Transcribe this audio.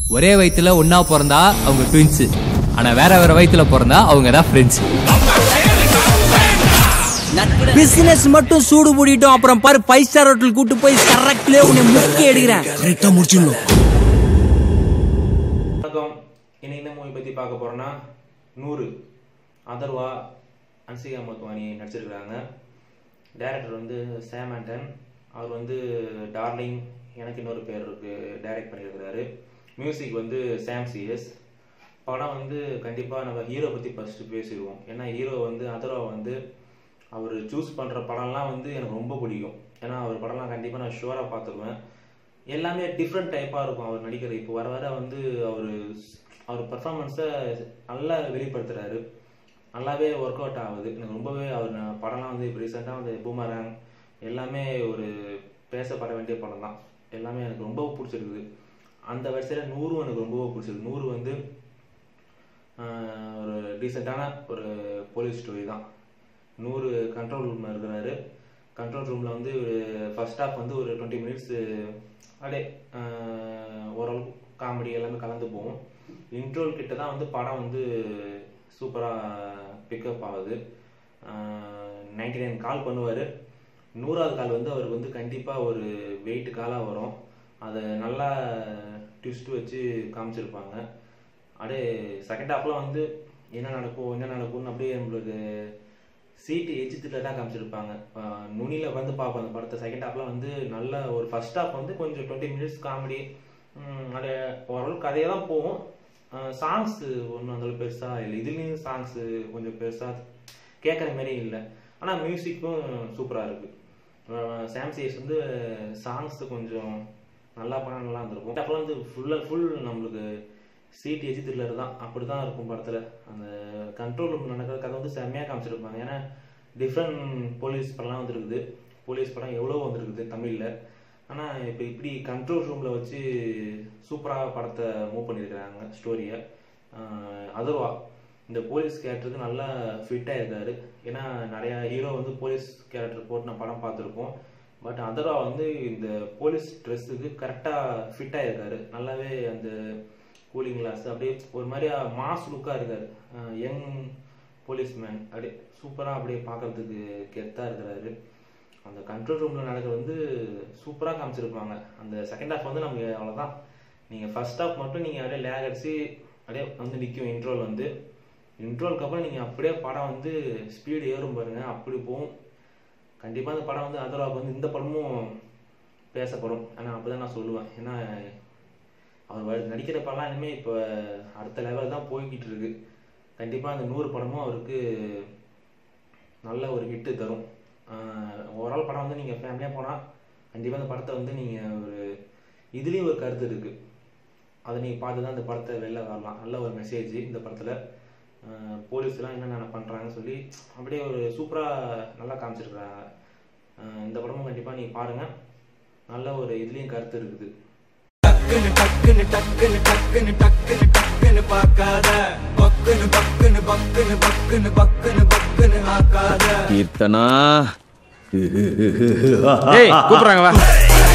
ஒரே வயித்துல ஒன்னா பிறந்தா அவங்க ட்வின்ஸ் ஆனா வேற வேற வயித்துல பிறந்தா அவங்க தான் ஃப்ரெண்ட்ஸ் பிசினஸ் மட்டும் சூடு பூடிட்டோம் அப்புறம் பாரு ஃபைவ் ஸ்டார் ஹோட்டல் கூட்டு போய் கரெக்ட்லயே உன்னை முக்கி எடுக்கிறேன் கரெக்டா முடிச்சிடணும் வணக்கம் இன்னைக்கு என்ன மூவி பற்றி பார்க்க போகிறோன்னா நூறு அதர்வா அன்சிகா மோத்வானி நடிச்சிருக்கிறாங்க டைரக்டர் வந்து சாம் ஆண்டன் அவர் வந்து டார்லிங் எனக்கு இன்னொரு பேர் இருக்கு டைரக்ட் பண்ணியிருக்கிறாரு மியூசிக் வந்து சாம் சிஎஸ் படம் வந்து கண்டிப்பாக நம்ம ஹீரோ பற்றி ஃபஸ்ட்டு பேசிடுவோம் ஏன்னா ஹீரோ வந்து அதர்வா வந்து அவர் சூஸ் பண்ணுற படம்லாம் வந்து எனக்கு ரொம்ப பிடிக்கும் ஏன்னா அவர் படம்லாம் கண்டிப்பாக நான் ஷுவராக பார்த்துருவேன் எல்லாமே டிஃப்ரெண்ட் டைப்பாக இருக்கும் அவர் நடிக்கிறது இப்போ வர வர வந்து அவர் அவர் பர்ஃபார்மன்ஸை நல்லா வெளிப்படுத்துறாரு நல்லாவே ஒர்க் அவுட் ஆகுது எனக்கு ரொம்பவே அவர் நான் படம்லாம் வந்து இப்போ ரீசெண்டாக வந்து பூமராங் எல்லாமே ஒரு பேசப்பட வேண்டிய படம் தான் எல்லாமே எனக்கு ரொம்ப பிடிச்சிருக்குது அந்த வரிசையில் நூறும் எனக்கு ரொம்பவே பிடிச்சிருக்கு நூறு வந்து ஆஹ், ஒரு டீசெண்டான ஒரு போலீஸ் ஸ்டோரி தான் நூறு கண்ட்ரோல் ரூமில் இருக்கிறாரு கண்ட்ரோல் ரூமில் வந்து ஒரு ஃபர்ஸ்ட் ஹாஃப் வந்து ஒரு டுவெண்ட்டி மினிட்ஸ் அப்படியே ஆஹ், ஓரளவுக்கு காமெடி எல்லாமே கலந்து போகும் இன்ட்ரோல் கிட்ட தான் வந்து படம் வந்து சூப்பராக பிக்கப் ஆகுது நைன்டி நைன் கால் பண்ணுவார் நூறாவது கால் வந்து அவருக்கு வந்து கண்டிப்பாக ஒரு வெயிட் காலாக வரும் அதை நல்லா ட்விஸ்ட் வச்சு காமிச்சிருப்பாங்க அப்படியே செகண்ட் ஹாஃப்லாம் வந்து என்ன நடக்கும் என்ன நடக்கும்னு அப்படியே நம்மளுக்கு சீட்டு எச்சு திட்டலாம் காமிச்சிருப்பாங்க ஆஹ் நுனியில வந்து பார்ப்போம் அந்த படத்தை செகண்ட் ஹாஃப்லாம் வந்து நல்ல ஒரு ஃபர்ஸ்ட் ஹாஃப் வந்து கொஞ்சம் டுவெண்ட்டி மினிட்ஸ் காமெடி அது ஓரளவுக்கு கதையாக தான் போகும் சாங்ஸ் ஒன்றும் அந்தளவு பெருசாக இல்லை இதுலேயும் சாங்ஸ் கொஞ்சம் பெருசாக கேட்குற மாதிரி இல்லை ஆனால் மியூசிக்கும் சூப்பராக இருக்குது சாம்சிஎஸ் வந்து சாங்ஸ் கொஞ்சம் நல்லா பண்ணா நல்லா இருந்திருக்கும் அப்போலாம் வந்து ஃபுல்லாக ஃபுல் நம்மளுக்கு சீட் எஜி த்ரில்லர் தான் அப்படி தான் இருக்கும் படத்தில் அந்த கண்ட்ரோல் ரூம் நடக்கிற கதை வந்து செம்மையாக காமிச்சிருப்பாங்க ஏன்னா டிஃப்ரெண்ட் போலீஸ் படம்லாம் வந்துருக்குது போலீஸ் படம் எவ்வளோ வந்திருக்குது தமிழில் ஆனால் இப்போ இப்படி கண்ட்ரோல் ரூமில் வச்சு சூப்பராக படத்தை மூவ் பண்ணியிருக்கிறாங்க ஸ்டோரியை அதர்வா இந்த போலீஸ் கேரக்டருக்கு நல்லா ஃபிட்டாக இருக்காரு ஏன்னா நிறையா ஹீரோ வந்து போலீஸ் கேரக்டர் போட்டு நான் படம் பார்த்துருப்போம் பட் அதர்வா வந்து இந்த போலீஸ் ட்ரெஸ்ஸுக்கு கரெக்டாக ஃபிட்டாக இருக்காரு நல்லாவே அந்த கூலிங் கிளாஸ் அப்படியே ஒரு மாதிரியா மாஸ் லுக்காக இருக்காரு யங் போலீஸ்மேன் அப்படியே சூப்பராக அப்படியே பார்க்கறதுக்கு கெத்தாக இருக்கிறாரு அந்த கண்ட்ரோல் ரூமில் நடக்கிறது வந்து சூப்பராக காமிச்சிருப்பாங்க அந்த செகண்ட் ஹாஃப் வந்து நமக்கு அவ்வளோதான் நீங்கள் ஃபர்ஸ்ட் ஹாஃப் மட்டும் நீங்கள் அப்படியே லேக் அடிச்சு அப்படியே வந்து நிற்கும் இன்ட்ரோல் வந்து இன்ட்ரோலுக்கு அப்புறம் நீங்கள் அப்படியே படம் வந்து ஸ்பீடு ஏறும் பாருங்க அப்படி போகும் கண்டிப்பாக அந்த படம் வந்து அதர்வாக்கு வந்து இந்த படமும் பேசப்படும் ஆனால் அப்படி தான் நான் சொல்லுவேன் ஏன்னா அவர் வ- நடிக்கிற படம்லாம் இனிமேல் இப்போ அடுத்த லெவல் தான் போய்கிட்டு இருக்கு கண்டிப்பாக அந்த நூறு படமும் அவருக்கு நல்ல ஒரு ஹிட்டு தரும் ஓவரால் படம் வந்து நீங்கள் ஃபேமிலியாக போனால் கண்டிப்பாக அந்த படத்தை வந்து நீங்கள் ஒரு இதுலேயும் ஒரு கருத்து இருக்குது அதை நீங்கள் பார்த்து தான் இந்த படத்தை வெளில வரலாம் நல்ல ஒரு மெசேஜ் இந்த படத்தில் போலீஸ்லாம் என்னென்ன பண்ணுறாங்கன்னு சொல்லி அப்படியே ஒரு சூப்பராக நல்லா காமிச்சிருக்கிறாங்க அஹ் இந்த படமும் கண்டிப்பாக நீங்கள் பாருங்கள் நல்ல ஒரு இதுலேயும் கருத்து இருக்குது டக்குனு டக்குனு டக்குனு டக்குனு டக்குனு டக்குனு பார்க்காத பக்குனு பக்குனு பக்குனு பக்குனு பக்குனு பக்குனு ஆக்காத கீர்த்தனா ஏய் கூப்பிடுறாங்க வா